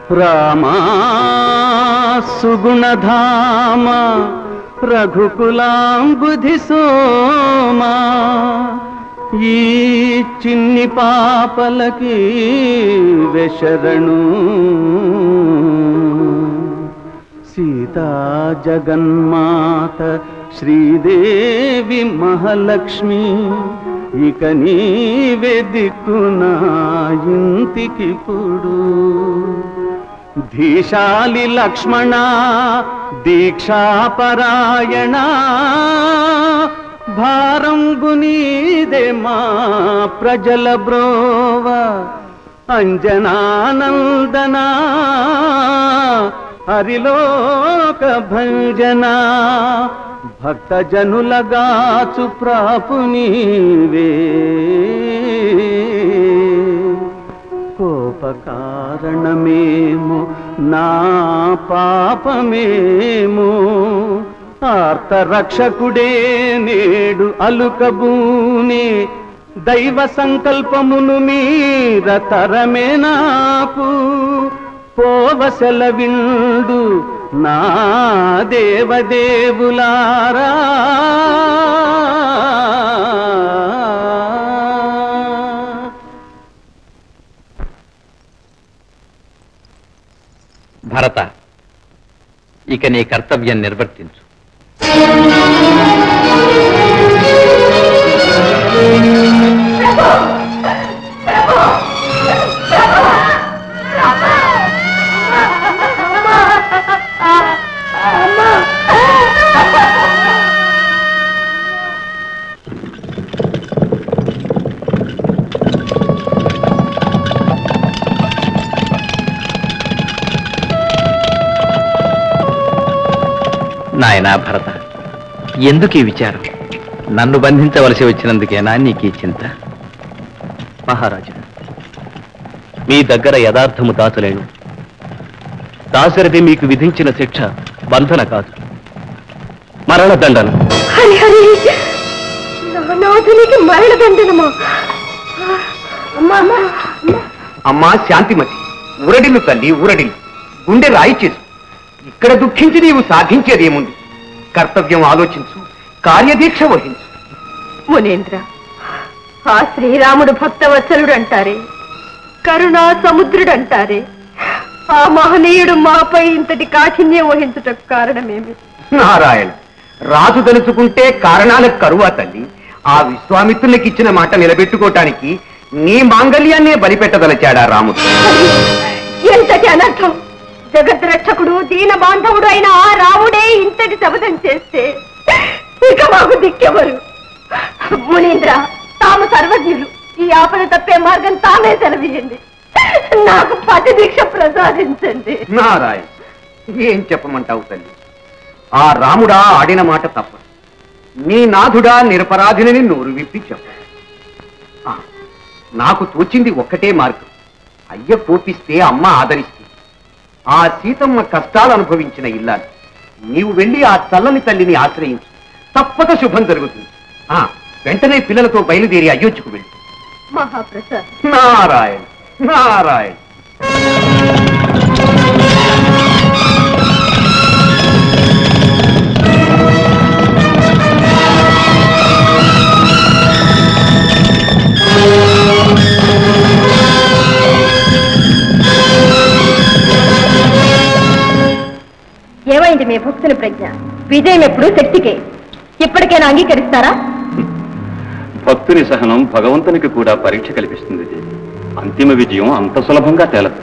రామా సుగుణధామ రఘుకులాంబుధి సోమా ఈ చిన్ని పాపలకి వెశరణు సీతా జగన్మాత శ్రీదేవి మహాలక్ష్మి ఇక నీవే దిక్కునా ఇంటికిప్పుడు ధీశాలి లక్ష్మణ దీక్షాపరాయణ భారంబు నీదే మా ప్రజల బ్రోవ అంజనానందనా హరిలోక భంజన భక్త జనులగాచు ప్రాపు నీవే కోపకారణమేమో నా పాపమేమో ఆర్తరక్షకుడే నేడు అలుకబూనే దైవ సంకల్పమును మీర తరమే నాకు పోవసెలవిండు నా దేవదేవులారా భరత ఇక నీ కర్తవ్యం నిర్వర్తించు నాయనా భరత ఎందుకు ఈ విచారం నన్ను బంధించవలసి వచ్చినందుకేనా నీకు ఈ చింత మహారాజా మీ దగ్గర యథార్థము దాచలేను దాశరథి మీకు విధించిన శిక్ష బంధన కాదు మరణదండన హరి హరి నా నాథునికి మరణదండనమా అమ్మా అమ్మా అమ్మా శాంతిమతి ఊరడిల్లు తల్లి ఊరడిల్లు గుండె రాయి చేసు ఇక్కడ దుఃఖించి నీవు సాధించేదేముంది కర్తవ్యం ఆలోచించు కార్యదీక్ష వహించు మునేంద్ర ఆ శ్రీరాముడు భక్తవత్సలుడు అంటారే కరుణా సముద్రుడు అంటారే ఆ మహనీయుడు మాపై ఇంతటి కాఠిన్యం వహించుటకు కారణమేమి నారాయణ రాజు తలుచుకుంటే కారణాలకు కరువా తల్లి ఆ విశ్వామిత్రునికి ఇచ్చిన మాట నిలబెట్టుకోవటానికి నీ మాంగళ్యాన్నే బలిపెట్టదలచాడా రాముడు ఎంతటి అనర్థం జగద్రక్షకుడు దీన బాంధవుడు అయిన ఆ రాముడే ఇంతటి శబదం చేస్తే ఇక మాకు దిక్కెవరు మునీంద్ర తాము సర్వజ్ఞులు ఈ ఆపద తప్పే మార్గం తామే సెలవియండి నాకు పతి దీక్ష ప్రసాదించండి నారాయణ ఏం చెప్పమంటావు తల్లి ఆ రాముడా ఆడిన మాట తప్ప నీ నాథుడా నిరపరాధినని నోరు విప్పి చెప్ప ఆ, నాకు తోచింది ఒక్కటే మార్గం అయ్య కోపిస్తే అమ్మ ఆదరిస్తుంది ఆ సీతమ్మ కష్టాలు అనుభవించిన ఇల్లాలు నీవు వెళ్ళి ఆ చల్లని తల్లిని ఆశ్రయించు తప్పక శుభం జరుగుతుంది ఆ వెంటనే పిల్లలతో బయలుదేరి అయోధ్యకు వెళ్ళి మహాప్రసాద్ నారాయణ నారాయణ ఏమైంది మీ భక్తుల ప్రజ్ఞ విజయం ఎప్పుడు శక్తికే ఇప్పటికైనా అంగీకరిస్తారా భక్తుని సహనం భగవంతునికి కూడా పరీక్ష కల్పిస్తుంది అంతిమ విజయం అంత సులభంగా తేలదు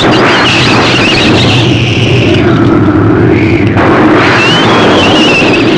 ఆ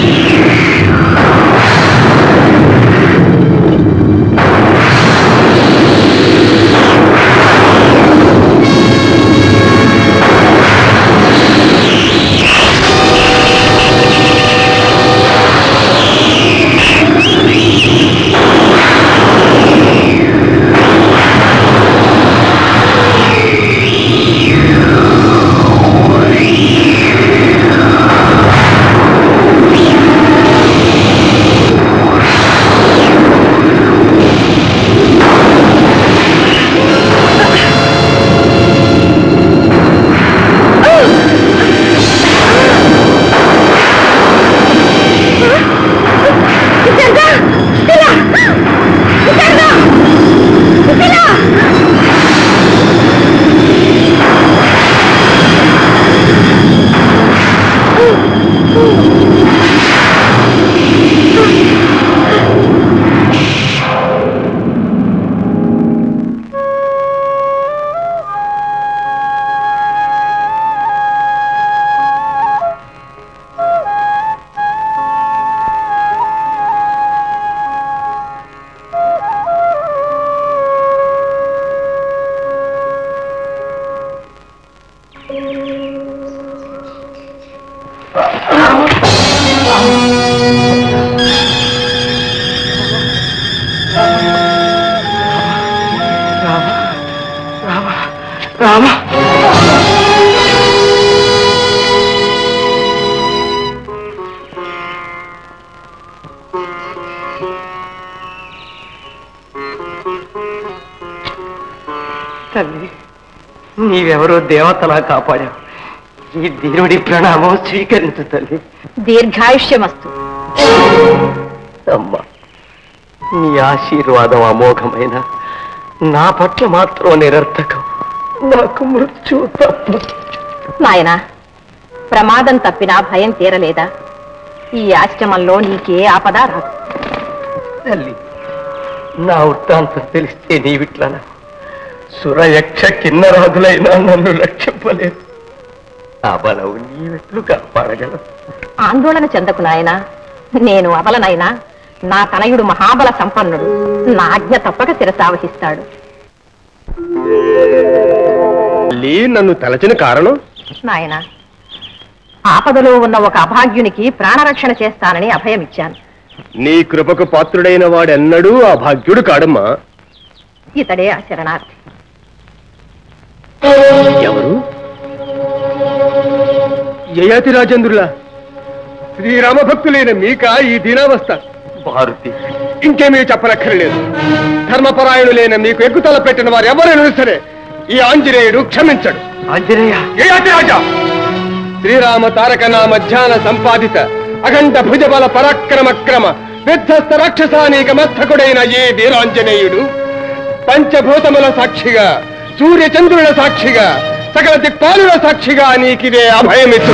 తల్లి నీవెవరో దేవతలా కాపాడావు ఈ దేవుడి ప్రణామం స్వీకరించు తల్లి దీర్ఘాయుష్యమస్తు అమ్మా నీ ఆశీర్వాదం అమోఘమైన నా పట్ల మాత్రం నిరర్థకం నాకు మృత్యు తప్ప నాయనా ప్రమాదం తప్పినా భయం తీరలేదా ఈ ఆశ్రమంలో నీకే ఆపద రాదు తల్లి నా వృత్తాంతం తెలిస్తే నీవిట్లనా సురయక్ష కిన్నరాజులైనా నన్ను రక్షింపలేదు ఆ బలవు నీవెట్లు కాపాడగలవు ఆందోళన చెందకు నాయనా నేను అబలనైనా నా తనయుడు మహాబల సంపన్నుడు నా ఆజ్ఞ తప్పక శిరసావహిస్తాడు తల్లి నన్ను తలచిన కారణం నాయన ఆపదలో ఉన్న ఒక అభాగ్యునికి ప్రాణరక్షణ చేస్తానని అభయమిచ్చాను నీ కృపకు పాత్రుడైన వాడెన్నడూ ఆ భాగ్యుడు కాడమ్మా ఇతడే ఆ శరణార్థి ఎవరు యయాతి రాజేంద్రుల శ్రీరామ భక్తులైన మీక ఈ దీనావస్థ భారతి ఇంకేమీ చెప్పనక్కర్లేదు ధర్మపరాయణులైన మీకు ఎక్కుతల పెట్టిన వారు ఎవరైనా సరే ఈ ఆంజనేయుడు క్షమించడు ఆంజనేయ యయాతి రాజా శ్రీరామ తారక నామ ధ్యాన సంపాదిత అఖండ భుజబల పరాక్రమ క్రమ విధ్వస్త రాక్షసానీక మస్తకుడైన ఈ వీరాంజనేయుడు పంచభూతముల సాక్షిగా సూర్య చంద్రుల సాక్షిగా సకల దిక్పాలుల సాక్షిగా నీకిదే అభయమిచ్చు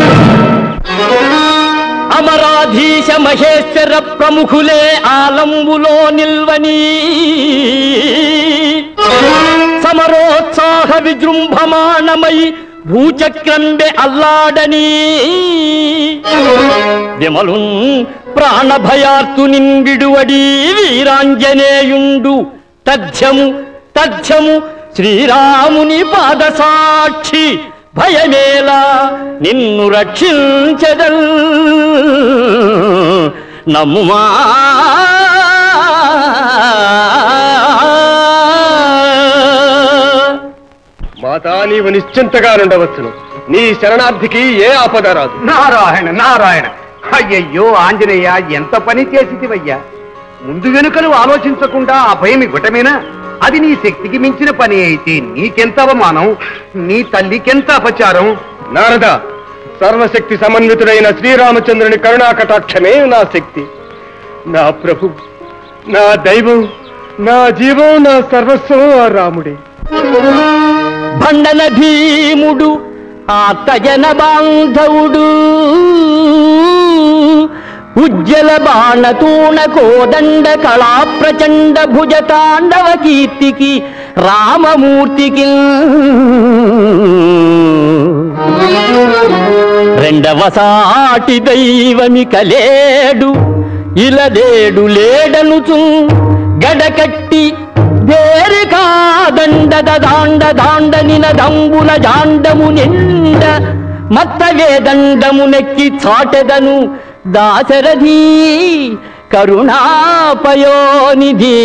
అమరాధీశ మహేశ్వర ప్రముఖులే ఆలంబులో నిల్వని సమరోత్సాహ విజృంభమాణమై భూచక్రంబె అల్లాడని విమలున్ ప్రాణభయార్తునిన్ విడువడి వీరాంజనేయుండు తథ్యము తథ్యము శ్రీరాముని పాదసాక్షి భయమేలా నిన్ను రక్షించదల్ నమ్ముమా మాతా నీవు నిశ్చింతగా నుండవచ్చును నీ శరణార్థికి ఏ ఆపద రాదు నారాయణ నారాయణ అయ్యయ్యో ఆంజనేయ ఎంత పని చేసిదివయ్యా ముందు వెనుకలు ఆలోచించకుండా ఆ భయం ఇవ్వటమేనా అది నీ శక్తికి మించిన పని అయితే నీకెంత అవమానం నీ తల్లికెంత అపచారం నారద సర్వశక్తి సమన్వితుడైన శ్రీరామచంద్రుని కరుణా కటాక్షమే నా శక్తి నా ప్రభు నా దైవం నా జీవం నా సర్వస్వం ఆ రాముడే భండన భీముడు ఆతజన బాంధవుడు ఉజ్జల బాణతూణ కోదండ కళా ప్రచండ భుజ తాండవ కీర్తికి రామమూర్తికి రెండవ సాటి దైవమి కలేడు ఇలదేడు లేడనుచు గడకట్టి వేరు కాదండద దాండ దాండ నినదంబుల జాండము నిండ మత్త వేదండము నెక్కి చాటెదను దాశరథి కరుణాపయోనిధి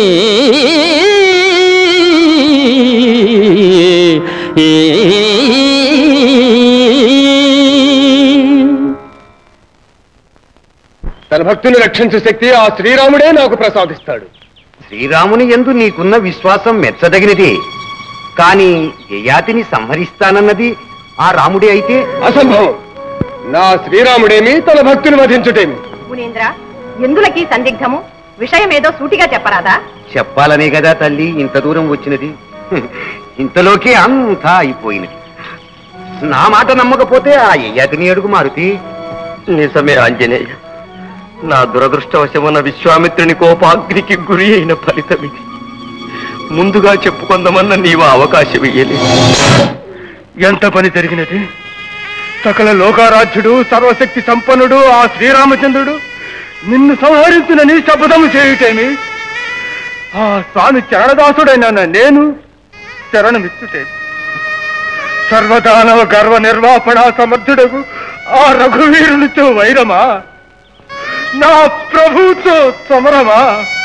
తన భక్తుని రక్షించే శక్తి ఆ శ్రీరాముడే నాకు ప్రసాదిస్తాడు శ్రీరాముని ఎందు నీకున్న విశ్వాసం మెచ్చదగినది కాని యయాతిని సంహరిస్తానన్నది ఆ రాముడే అయితే అసంభవం నా శ్రీరాముడేమి తన భక్తుని వధించుటేమి మునీంద్ర ఎందులకి సందిగ్ధము విషయమేదో సూటిగా చెప్పరాదా చెప్పాలనే కదా తల్లి ఇంత దూరం వచ్చినది హ్మ్. ఇంతలోకే అంతా అయిపోయినది నా మాట నమ్మకపోతే ఆ యయాతిని అడుగు మారుతి నిజమే ఆంజనేయ నా దురదృష్టవశమున విశ్వామిత్రుని కోపాగ్నికి గురి అయిన ఫలితం ఇది ముందుగా చెప్పుకుందామన్న నీవు అవకాశం ఇయ్యలేదు ఎంత పని జరిగినది సకల లోకారాధ్యుడు సర్వశక్తి సంపన్నుడు ఆ శ్రీరామచంద్రుడు నిన్ను సంహరించునని శపథము చేయుటేమి ఆ స్వామి చరణదాసుడైన నేను శరణమిచ్చుటేమి సర్వదానవ గర్వ నిర్వాపణ సమర్థుడకు ఆ రఘువీరునితో వైరమా నా ప్రభుతో సమరమా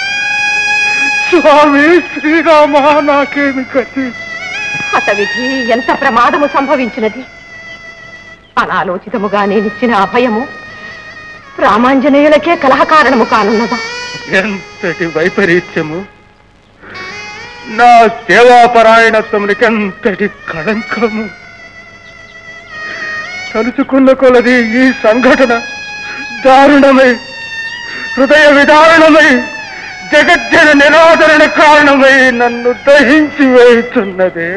స్వామి శ్రీరామ నాకేమి గతి హతవిధి ఎంత ప్రమాదము సంభవించినది అనాలోచితముగా నేనిచ్చిన అభయము రామాంజనేయులకే కలహ కారణము కానున్నదా ఎంతటి వైపరీత్యము నా సేవాపరాయణత్వమునికి ఎంతటి కళంకము తలుచుకున్న కొలది ఈ సంఘటన దారుణమై హృదయ విదారుణమై జగజ్జన నిరాదరణ కారణమై నన్ను దహించి వేస్తున్నదే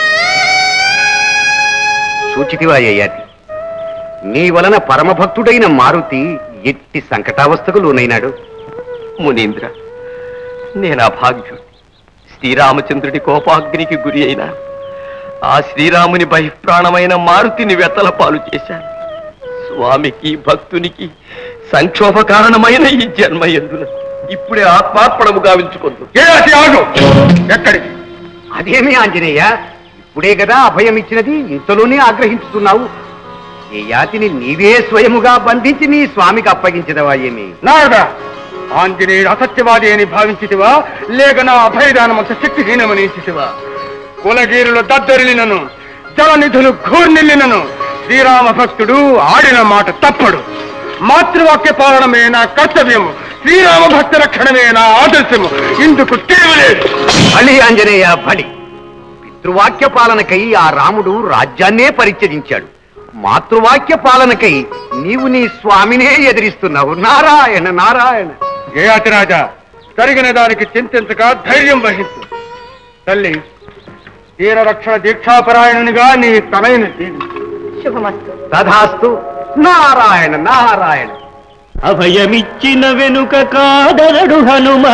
సూచితివా యయాతి నీ వలన పరమభక్తుడైన మారుతి ఎట్టి సంకటావస్థకు లోనైనాడు మునీంద్ర నేను అభాగ్యుడు శ్రీరామచంద్రుడి కోపాగ్నికి గురి అయినా ఆ శ్రీరాముని బహిప్రాణమైన మారుతిని వెతల పాలు చేశాను స్వామికి భక్తునికి సంక్షోభ కారణమైన ఈ జన్మ ఎందున ఇప్పుడే ఆత్మార్పణము గావించుకుందు ఏయాతి ఆగు ఎక్కడికి అదేమి ఆంజనేయ ఇప్పుడే కదా అభయం ఇచ్చినది ఇంతలోనే ఆగ్రహించుతున్నావు ఏ యాతిని నీవే స్వయముగా బంధించి నీ స్వామికి అప్పగించదవా ఏమి నారదా ఆంజనేయుడు అసత్యవాది అని భావించితివా లేక నా అభయదానమంత శక్తిహీనమని ఇచ్చితివా కులగీరులు దద్దరిలినను జలనిధులు ఘూర్నిల్లినను శ్రీరామ భక్తుడు ఆడిన మాట తప్పడు మాతృవాక్య పాలనమే నా కర్తవ్యము శ్రీరామ భక్త రక్షణమే నా ఆదర్శము ఇందుకు తిరుగులేదు బలి ఆంజనేయ బలి పితృవాక్య పాలనకై ఆ రాముడు రాజ్యాన్నే పరిత్యజించాడు మాతృవాక్య పాలనకై నీవు నీ స్వామినే ఎదిరిస్తున్నావు నారాయణ నారాయణ జయాతి రాజా జరిగిన దానికి చింతించక ధైర్యం వహించు తల్లి తీర రక్షణ దీక్షాపరాయణునిగా నీ తనైన దీవించు శుభమస్తు తథాస్తు నారాయణ నారాయణ అభయమిచ్చిన వెనుక కాదరడు హనుమా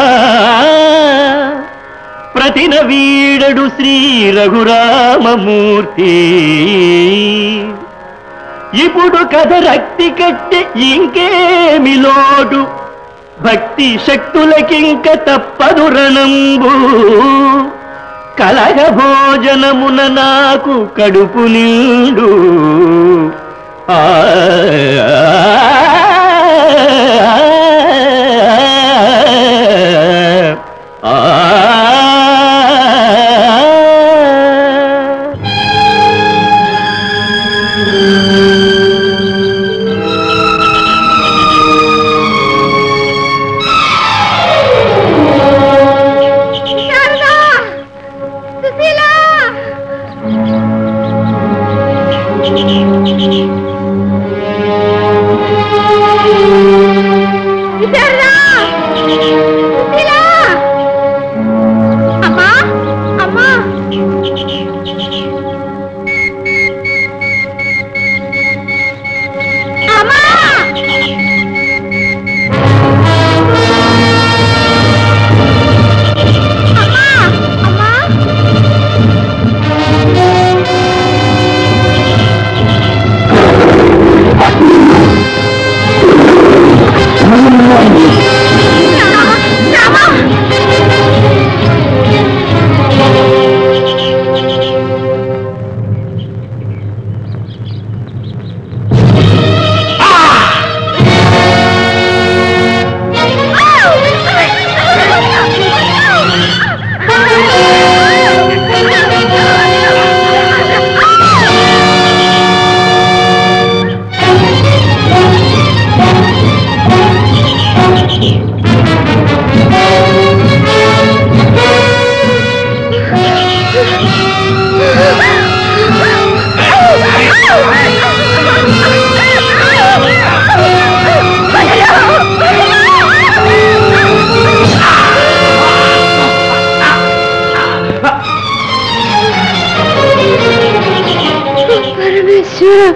ప్రతిన వీడడు శ్రీ రఘురామమూర్తి ఇప్పుడు కథ రక్తి కట్టె ఇంకేమి లోటు భక్తి శక్తులకింక తప్పదు రణంబు కలగ భోజనమున నాకు కడుపు నిండు ఆ శారదా! సుశీలా! శారదా! సుశీలా! అమ్మా అమ్మా అమ్మా అమ్మా అమ్మా రామా పరమేశ్వర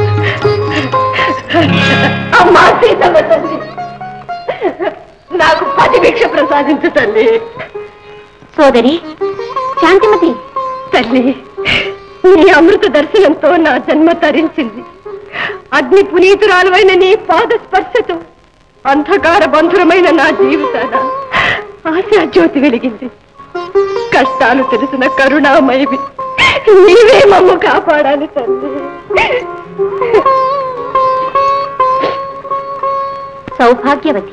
అమ్మా సీతమ్మ తల్లి నాకు పతి భిక్ష ప్రసాదించు తల్లి సోదరి శాంతిమతి తల్లి నీ అమృత దర్శనంతో నా జన్మ తరించింది అగ్ని పునీతురాలువైన నీ పాద స్పర్శతో అంధకార బంధురమైన నా జీవితాన ఆశా జ్యోతి వెలిగింది కష్టాలు తెలిసిన కరుణామయవి నీవే మమ్ము కాపాడాలి తల్లి సౌభాగ్యవతి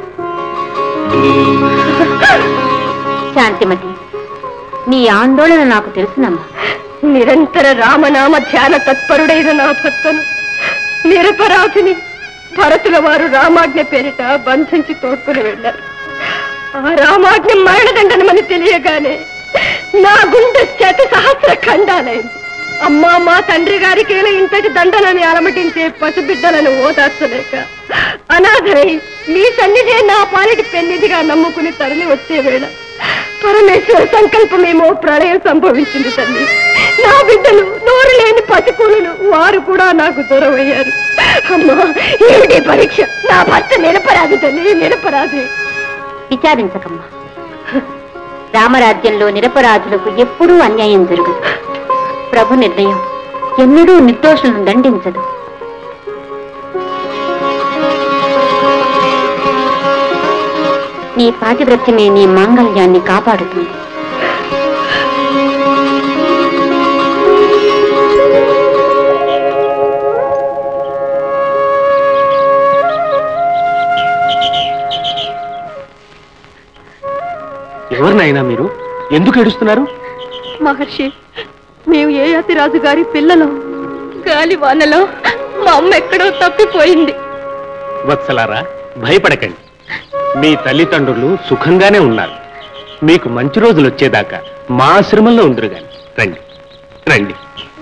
శాంతిమతి నీ ఆందోళన నాకు తెలుసునమ్మా నిరంతర రామనామ ధ్యాన తత్పరుడైన నా భర్తను నిరపరాధిని భరతుల వారు రామాజ్ఞ పేరిట బంధించి తోడ్కొని వెళ్ళారు ఆ రామాజ్ఞ మరణదండనమని తెలియగానే నా గుండె శత సహస్ర ఖండాలైంది అమ్మా మా తండ్రి గారికి ఇంతటి దండనని అలమటించే పసిబిడ్డలను ఓదార్చలేక అనాథరై మీ సన్నిధే నా పాలిటి పెన్నిధిగా నమ్ముకుని తరలి వచ్చే వేళ పరమేశ్వర సంకల్పమేమో ప్రళయం సంభవించింది తల్లి నా బిడ్డలు నోరు లేని పసికూలను వారు కూడా నాకు దూరం అయ్యారు అమ్మా ఏమిటి పరీక్ష నా భర్త నిరపరాధి తల్లి నిరపరాధి విచారించకమ్మా రామరాజ్యంలో నిరపరాధులకు ఎప్పుడూ అన్యాయం జరగదు ప్రభు నిర్ణయం ఎన్నడూ నిర్దోషులను దండించదు నీ పాతివ్రత్యమే నీ మాంగళ్యాన్ని కాపాడుతుంది ఎవరినైనా మీరు ఎందుకు ఏడుస్తున్నారు మహర్షి మేము ఏ రాజు గారి పిల్లలు గాలి వానలో మా అమ్మ ఎక్కడో తప్పిపోయింది వత్సలారా భయపడకండి మీ తల్లిదండ్రులు సుఖంగానే ఉన్నారు మీకు మంచి రోజులు వచ్చేదాకా మా ఆశ్రమంలో ఉందరు గాని రండి రండి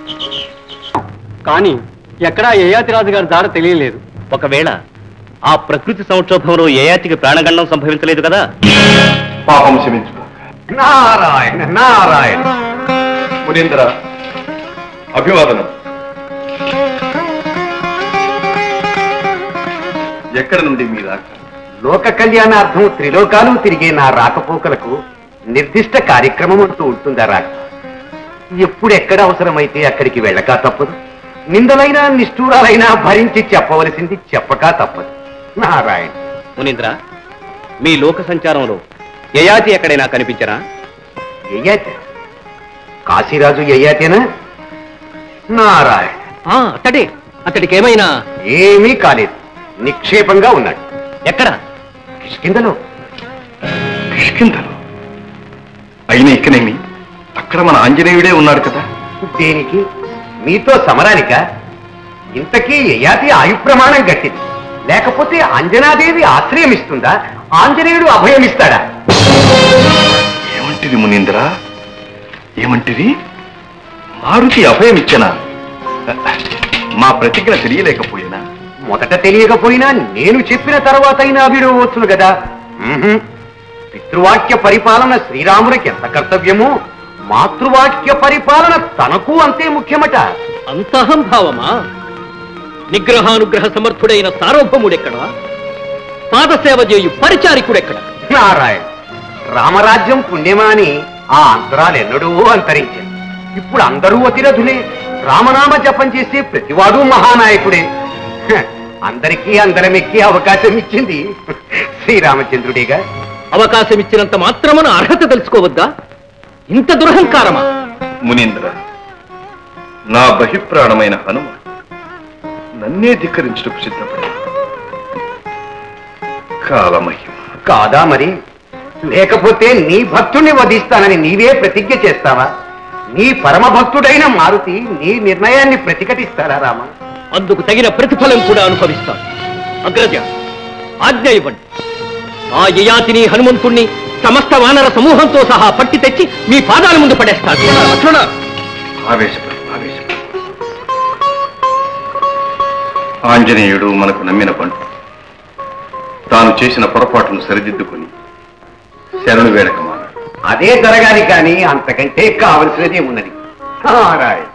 కానీ ఎక్కడా యయాతి రాజు గారి దార తెలియలేదు ఒకవేళ ఆ ప్రకృతి సంక్షోభంలో ఏయాతికి ప్రాణగండం సంభవించలేదు కదా పాపం క్షమించు నారాయణ నారాయణ మునీంద్ర అభివాదనం ఎక్కడ నుండి మీ దాకా లోక కళ్యాణార్థం త్రిలోకాలు తిరిగే నా రాకపోకలకు నిర్దిష్ట కార్యక్రమం అంటూ ఉంటుందా రాక ఎప్పుడు ఎక్కడ అవసరమైతే అక్కడికి వెళ్ళక తప్పదు నిందలైనా నిష్ఠూరాలైనా భరించి చెప్పవలసింది చెప్పక తప్పదు నారాయణ మునీంద్ర మీ లోక సంచారంలో యయాతి ఎక్కడైనా కనిపించరా యయాతి కాశీరాజు యయాతేనా నారాయణ అతడే అతడికి ఏమైనా ఏమీ కాలేదు నిక్షేపంగా ఉన్నాడు ఎక్కడ కిష్కిందలో కిష్కింధలు అయినా ఇక్కనేమి అక్కడ మన ఆంజనేయుడే ఉన్నాడు కదా దేనికి మీతో సమరానిక ఇంతకీ యయాతి ఆయు ప్రమాణం గట్టిది లేకపోతే అంజనాదేవి ఆశ్రయం ఇస్తుందా ఆంజనేయుడు అభయం ఇస్తాడా ఏమంటిది మునీంద్ర ఏమంటిది మారుతి అభయం ఇచ్చనా మా ప్రతిజ్ఞ తెలియలేకపోయినా మొదట తెలియకపోయినా నేను చెప్పిన తర్వాత అయినా విడవచ్చును కదా మ్మ్హ్. పితృవాక్య పరిపాలన శ్రీరాముడికి ఎంత కర్తవ్యమో మాతృవాక్య పరిపాలన తనకు అంతే ముఖ్యమట అంతహంభావమా నిగ్రహానుగ్రహ సమర్థుడైన సార్వభౌముడెక్కడా పాదసేవ చేయు పరిచారికుడెక్కడ నారాయణ రామరాజ్యం పుణ్యమా అని ఆ అంతరాలు ఎన్నడూ అంతరించాయి ఇప్పుడు అందరూ అతిరథులే రామనామ జపం చేసే ప్రతివాడు మహానాయకుడే హ, అందరికీ అందరమెక్కి అవకాశం ఇచ్చింది శ్రీరామచంద్రుడిగా అవకాశం ఇచ్చినంత మాత్రమున అర్హత తెలుసుకోవద్దా ఇంత దురహంకారమా మునీంద్ర నా బహిప్రాణమైన హనుమ నన్నే ధిక్కరించుటకు సిద్ధపడి కాలమహిమ కాదా మరి లేకపోతే నీ భక్తుణ్ణి వధిస్తానని నీవే ప్రతిజ్ఞ చేస్తావా నీ పరమ భక్తుడైన మారుతి నీ నిర్ణయాన్ని ప్రతిఘటిస్తారా రామ అందుకు తగిన ప్రతిఫలం కూడా అనుభవిస్తాను అగ్రజ ఆజ్ఞ ఇవ్వండి ఆ యయాతిని హనుమంతుణ్ణి సమస్త వానర సమూహంతో సహా పట్టి తెచ్చి మీ పాదాల ముందు పడేస్తాడు లక్ష్మణ ఆవేశపడు ఆవేశపడు ఆంజనేయుడు మనకు నమ్మిన పండు తాను చేసిన పొరపాటును సరిదిద్దుకుని శరణు వేడకమానాడు అదే జరగాలి కానీ అంతకంటే కావలసినదే ఉన్నది నారాయణ